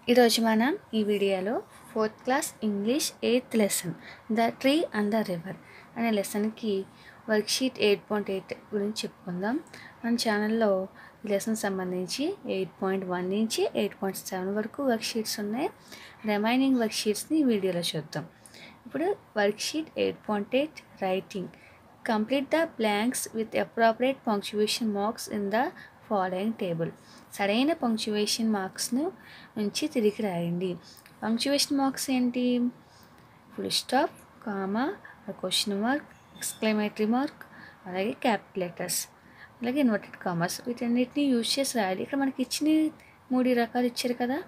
ఈరోజు మనం ఈ వీడియోలో fourth class English eighth lesson the tree and the river అనే లెసన్కి వర్క్షీట్ ఎయిట్ పాయింట్ ఎయిట్ గురించి చెప్పుకుందాం మన ఛానల్లో ఈ లెసన్ సంబంధించి ఎయిట్ పాయింట్ వన్ నుంచి ఎయిట్ పాయింట్ సెవెన్ వరకు వర్క్షీట్స్ ఉన్నాయి రిమైనింగ్ వర్క్షీట్స్ని ఈ వీడియోలో చూద్దాం ఇప్పుడు worksheet eight point eight writing complete the blanks with appropriate punctuation marks in the following table సరైన పంక్చువేషన్ మార్క్స్ను ఉంచి తిరిగి రాయండి పంక్చువేషన్ మార్క్స్ ఏంటి full stop comma question mark exclamatory mark అలాగే క్యాపిటల్ లెటర్స్ అలాగే ఇన్వర్టెడ్ కామర్స్ వీటన్నిటిని యూజ్ చేసి రాయాలి ఇక్కడ మనకి ఇచ్చిన మూడు రకాలు ఇచ్చారు కదా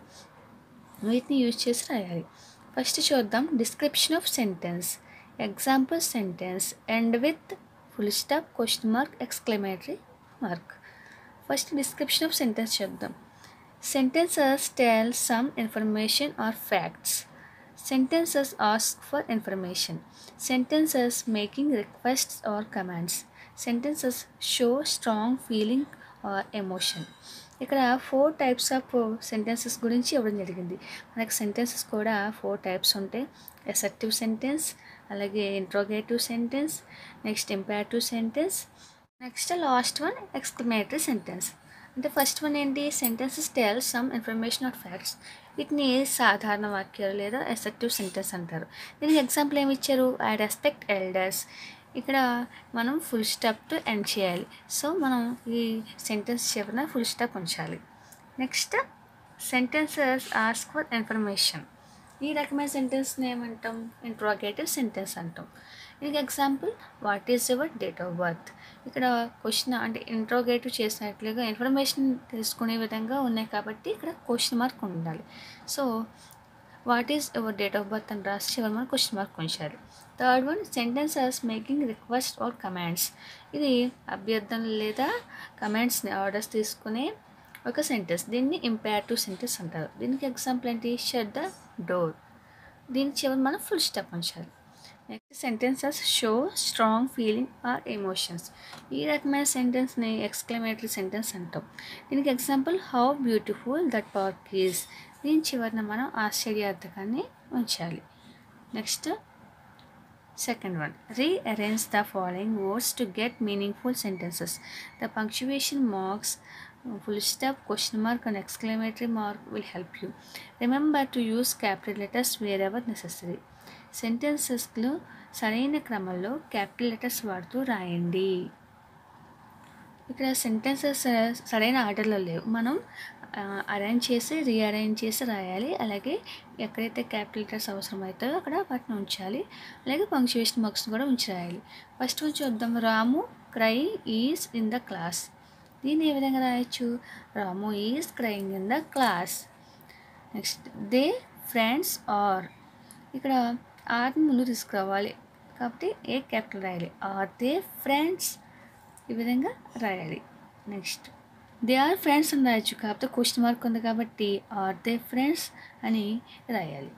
వీటిని యూజ్ చేసి రాయాలి ఫస్ట్ చూద్దాం description of sentence example sentence end with full stop question mark exclamatory mark first description of sentence చూద్దాం sentences tell some information or facts sentences ask for information sentences making requests or commands sentences show strong feeling or emotion ఇక్కడ four types of sentences గురించి ఇవ్వడం జరిగింది మనకి sentences కూడా four types ఉంటాయి assertive sentence అలాగే interrogative sentence next imperative sentence next last one exclamatory sentence అంటే first one ఏంటి sentences tell some information or facts వీటిని సాధారణ వాక్యాలు లేదా ఎసెప్టివ్ సెంటెన్స్ అంటారు దీనికి ఎగ్జాంపుల్ ఏమి ఇచ్చారు ఐ రెస్పెక్ట్ ఎల్డర్స్ ఇక్కడ మనం ఫుల్ స్టాప్తో ఎండ్ చేయాలి సో మనం ఈ సెంటెన్స్ చివరన ఫుల్ స్టాప్ ఉంచాలి next sentences ask for information ఈ రకమైన సెంటెన్స్ని ఏమంటాం ఇంట్రోగేటివ్ సెంటెన్స్ అంటాం దీనికి example what is your date of birth ఇక్కడ క్వశ్చన్ అంటే ఇంట్రోగేటివ్ చేసినట్లుగా ఇన్ఫర్మేషన్ తెలుసుకునే విధంగా ఉన్నాయి కాబట్టి ఇక్కడ క్వశ్చన్ మార్క్ ఉండాలి so what is your date of birth అని రాసి చివరి మనం క్వశ్చన్ మార్క్ ఉంచాలి third one sentences making request are commands ఇది అభ్యర్థన లేదా కమాండ్స్ని ఆర్డర్స్ తీసుకునే ఒక సెంటెన్స్ దీన్ని ఇంపారేటివ్ సెంటెన్స్ అంటారు దీనికి ఎగ్జాంపుల్ ఏంటి షట్ ద డోర్ దీని చివరి మనం ఫుల్ స్టాప్ ఉంచాలి next sentences show strong feeling or emotions ఈ రకమైన సెంటెన్స్ని ఎక్స్క్లమేటరీ సెంటెన్స్ అంటాం దీనికి example how beautiful that park is దీని చివరిన మనం ఆశ్చర్యార్థకాన్ని ఉంచాలి next second one rearrange the following words to get meaningful sentences the punctuation marks full stop question mark and exclamatory mark will help you remember to use capital letters wherever necessary సెంటెన్సెస్లో సరైన క్రమంలో capital letters వాడుతూ రాయండి ఇక్కడ sentences సరైన ఆర్డర్లో లేవు మనం అరేంజ్ చేసి రీఅరేంజ్ చేసి రాయాలి అలాగే ఎక్కడైతే క్యాపిటల్ లెటర్స్ అవసరం అవుతాయో అక్కడ వాటిని ఉంచాలి అలాగే పంక్చువేషన్ మార్క్స్ కూడా ఉంచి రాయాలి ఫస్ట్ నుంచి చూద్దాం Ramu cry is in the class దీన్ని ఏ విధంగా రాయొచ్చు Ramu is crying in the class next they friends are ఇక్కడ ఆర్ని ముందు తీసుకురావాలి కాబట్టి ఏ క్యాపిటల్ రాయాలి ఆర్ దే ఫ్రెండ్స్ ఈ విధంగా రాయాలి నెక్స్ట్ దే ఆర్ ఫ్రెండ్స్ అని రాయొచ్చు కాకపోతే క్వశ్చన్ మార్క్ ఉంది కాబట్టి ఆర్ దే ఫ్రెండ్స్ అని రాయాలి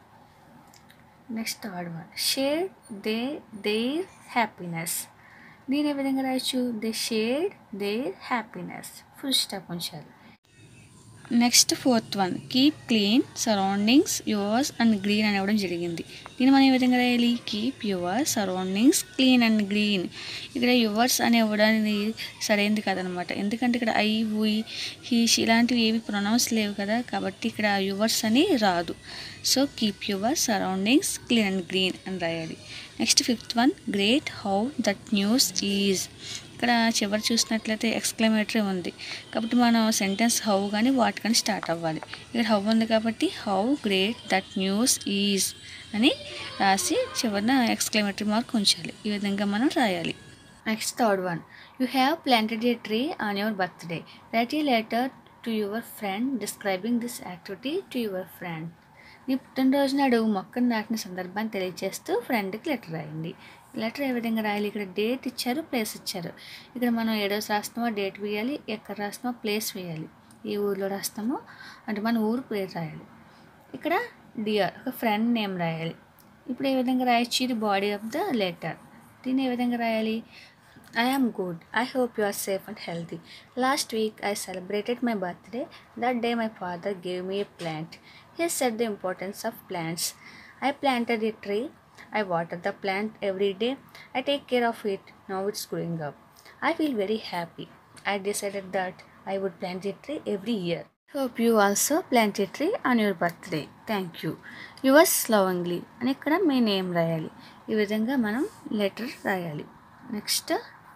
next third one share they their happiness దీని ఏ విధంగా రాయొచ్చు they shared their happiness full stop ఉంచాలి next fourth one keep clean surroundings yours and green అని ఇవ్వడం జరిగింది దీన్ని మనం ఏ విధంగా రాయాలి keep your surroundings clean and green ఇక్కడ యువర్స్ అని ఇవ్వడానికి సరైనది కాదనమాట ఎందుకంటే ఇక్కడ ఐ ఉయ్ హీష్ ఇలాంటివి ఏవి ప్రొనౌన్స్ లేవు కదా కాబట్టి ఇక్కడ యువర్స్ అని రాదు so keep your surroundings clean and green అని రాయాలి next fifth one great how that news is ఇక్కడ చివరి చూసినట్లయితే ఎక్స్క్లమేటరీ ఉంది కాబట్టి మనం సెంటెన్స్ హౌ కానీ వాట్ కానీ స్టార్ట్ అవ్వాలి ఇక్కడ హౌ ఉంది కాబట్టి how great that news is అని రాసి చివరిన ఎక్స్క్లమేటరీ మార్క్ ఉంచాలి ఈ విధంగా మనం రాయాలి next third one you have planted a tree on your birthday write a letter to your friend describing this activity to your friend నీ పుట్టినరోజు నాడు మొక్కను నాటిన సందర్భాన్ని తెలియజేస్తూ ఫ్రెండ్కి లెటర్ రాయండి లెటర్ ఏ విధంగా రాయాలి ఇక్కడ డేట్ ఇచ్చారు ప్లేస్ ఇచ్చారు ఇక్కడ మనం ఏ రోజు రాస్తామో డేట్ వేయాలి ఎక్కడ రాస్తామో ప్లేస్ వేయాలి ఏ ఊర్లో రాస్తామో అంటే మన ఊరు పేరు రాయాలి ఇక్కడ డియర్ ఒక ఫ్రెండ్ నేమ్ రాయాలి ఇప్పుడు ఏ విధంగా రాయొచ్చు ఇది బాడీ ఆఫ్ ద లెటర్ దీన్ని ఏ విధంగా రాయాలి I am good. I hope you are safe and healthy. Last week I celebrated my birthday. That day my father gave me a plant. He said the importance of plants. I planted a tree. I water the plant every day. I take care of it. Now it's growing up. I feel very happy. I decided that I would plant a tree every year. Hope you also plant a tree on your birthday. Thank you yours lovingly అని ఇక్కడ మీ name రాయాలి ఈ విధంగా మనం letter రాయాలి next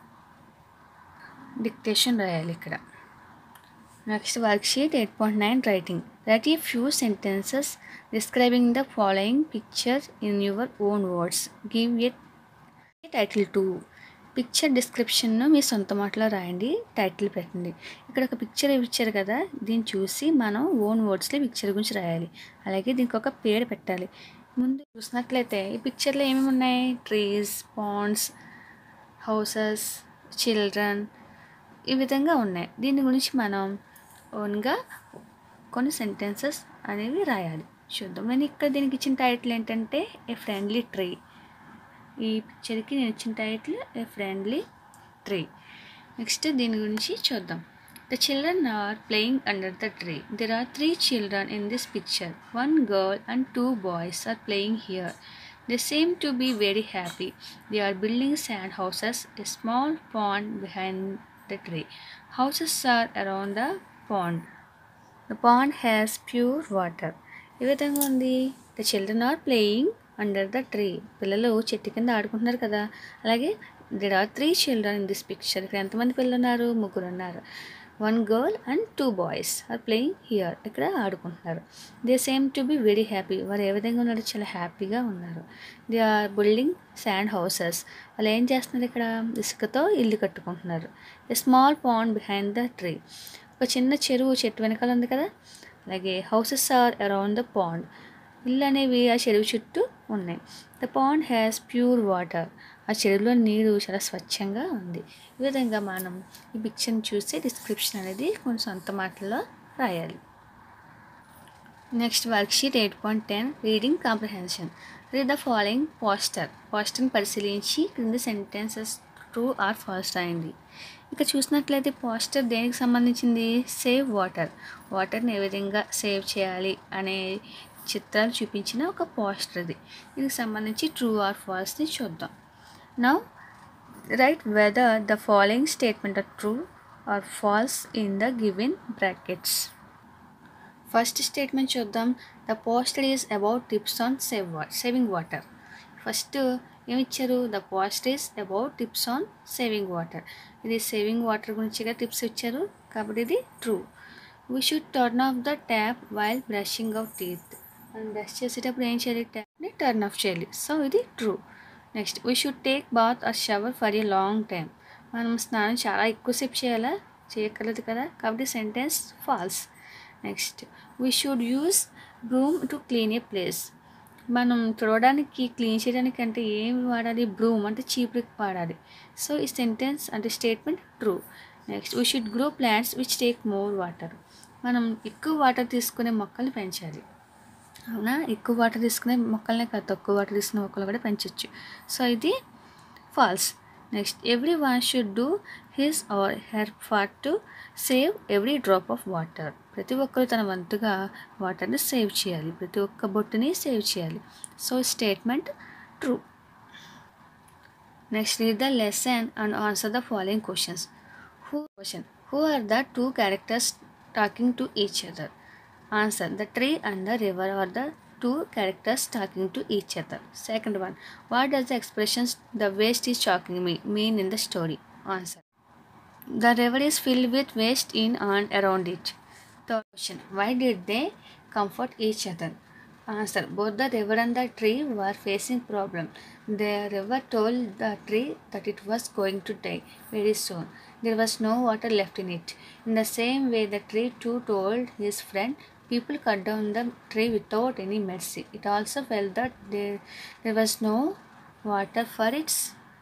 dictation రాయాలి ఇక్కడ next work sheet eight point nine writing write a few sentences describing the following picture in your own words give a title to picture డిస్క్రిప్షన్ను మీ సొంత మాటలో రాయండి టైటిల్ పెట్టండి ఇక్కడ ఒక పిక్చర్ ఇచ్చారు కదా దీన్ని చూసి మనం ఓన్ వర్డ్స్లో పిక్చర్ గురించి రాయాలి అలాగే దీనికి ఒక పేరు పెట్టాలి ముందు చూసినట్లయితే ఈ పిక్చర్లో ఏమేమి ఉన్నాయి ట్రీస్ పాండ్స్ హౌసెస్ చిల్డ్రన్ ఈ విధంగా ఉన్నాయి దీని గురించి మనం ఓన్గా కొన్ని సెంటెన్సెస్ అనేవి రాయాలి చూద్దాం నేను ఇక్కడ దీనికి ఇచ్చిన టైటిల్ ఏంటంటే ఏ ఫ్రెండ్లీ ట్రీ ఈ పిక్చర్కి నేను ఇచ్చిన title a friendly tree next దీని గురించి చూద్దాం the children are playing under the tree there are three children in this picture one girl and two boys are playing here they seem to be very happy they are building sand houses a small pond behind the tree. Houses are around the pond. The pond has pure water. ఈ విధంగా ఉంది the children are playing under the tree పిల్లలు చెట్టు కింద ఆడుకుంటున్నారు కదా అలాగే there are three children in this picture ఇక్కడ ఎంతమంది పిల్లలు ఉన్నారు ముగ్గురు ఉన్నారు one girl and two boys are playing here ఇక్కడ ఆడుకుంటున్నారు they seem to be very happy వారు ఏ విధంగా ఉన్నారు చాలా హ్యాపీగా ఉన్నారు they are building sand houses వాళ్ళు ఏం చేస్తున్నారు ఇక్కడ ఇసుకతో ఇల్లు కట్టుకుంటున్నారు a small pond behind the tree ఒక చిన్న చెరువు చెట్టు వెనకాల ఉంది కదా అలాగే houses are around the pond ఇల్లు అనేవి ఆ చెరువు చుట్టూ ఉన్నాయి the pond has pure water ఆ చెరువులో నీరు చాలా స్వచ్ఛంగా ఉంది ఈ విధంగా మనం ఈ పిక్చర్ని చూసి డిస్క్రిప్షన్ అనేది కొన్ని సొంత మాటల్లో రాయాలి next work sheet eight point ten reading comprehension read the following poster పోస్టర్ని పరిశీలించి క్రింది సెంటెన్సెస్ ట్రూ ఆర్ ఫాల్స్ రాయండి ఇక చూసినట్లయితే పోస్టర్ దేనికి సంబంధించింది సేవ్ వాటర్ వాటర్ని ఏ విధంగా సేవ్ చేయాలి అనే చిత్రాలు చూపించిన ఒక పోస్టర్ ఇది దీనికి సంబంధించి ట్రూ ఆర్ ఫాల్స్ని చూద్దాం now write whether the following statement are true or false in the given brackets first statement చూద్దాం the poster is about tips on save వా సేవింగ్ వాటర్ ఫస్ట్ ఏమిచ్చారు the poster is about tips on saving water ఇది saving water గురించిగా tips ఇచ్చారు కాబట్టి ఇది true we should turn off the tap while brushing of teeth మనం brush చేసేటప్పుడు ఏం చేయాలి ట్యాప్ని టర్న్ ఆఫ్ చేయాలి సో ఇది true next we should take bath or shower for a long time మనం స్నానం చాలా ఎక్కువసేపు చేయాలా చేయక్కర్లేదు కదా కాబట్టి sentence false next we should use broom to clean a place మనం తుడవడానికి క్లీన్ చేయడానికి అంటే ఏం వాడాలి బ్రూమ్ అంటే చీపురికి వాడాలి సో ఈ సెంటెన్స్ అంటే statement true next we should grow plants which take more water మనం ఎక్కువ వాటర్ తీసుకునే మొక్కలు పెంచాలి అవునా ఎక్కువ వాటర్ తీసుకునే మొక్కలనే కాదు తక్కువ వాటర్ తీసుకునే మొక్కలు కూడా పెంచవచ్చు సో ఇది false next every one should do his or her part to save every drop of water ప్రతి ఒక్కరు తన వంతుగా వాటర్ని సేవ్ చేయాలి ప్రతి ఒక్క బొట్టుని సేవ్ చేయాలి so statement true next read the lesson and answer the following questions who question who are the two characters talking to each other answer the tree and the river are the two characters talking to each other. Second one, what does the expressions the waste is shocking me mean in the story? Answer. The river is filled with waste in and around it. Third question, why did they comfort each other? Answer. Both the river and the tree were facing problem. The river told the tree that it was going to die very soon. There was no water left in it. In the same way, the tree too told his friend people cut down the tree without any mercy. It also felt that there, there was no water for its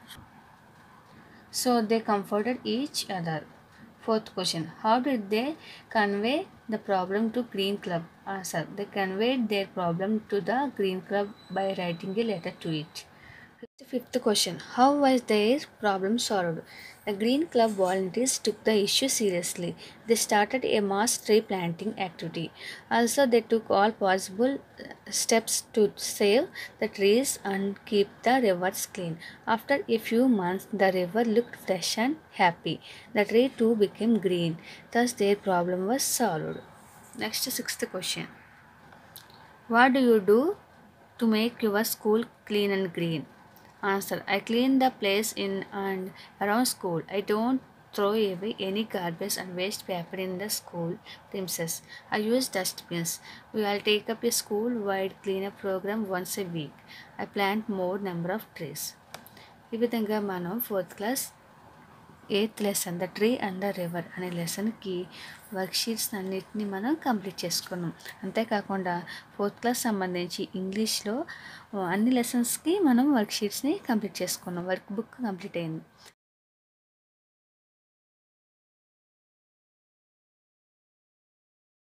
so they comforted each other. Fourth question How did they convey the problem to Green Club? Answer They conveyed their problem to the Green Club by writing a letter to it. Fifth Fifth question How was their problem solved? The Green Club volunteers took the issue seriously. They started a mass tree planting activity. Also, they took all possible uh, steps to save the trees and keep the rivers clean. After a few months, the river looked fresh and happy. The tree too became green. Thus, their problem was solved. Next, sixth question What do you do to make your school clean and green? Answer I clean the place in and around school. I don't throw away any garbage and waste paper in the school premises. I use dustbins. We all take up a school wide cleanup program once a week. I plant more number of trees. ఈ విధంగా మనం fourth class eighth lesson the tree and the river అనే లెసన్కి worksheets అన్నిటిని మనం complete చేసుకున్నాం అంతేకాకుండా fourth class సంబంధించి ఇంగ్లీష్లో అన్ని లెసన్స్కి మనం వర్క్షీట్స్ని కంప్లీట్ చేసుకున్నాం వర్క్ బుక్ కంప్లీట్ అయింది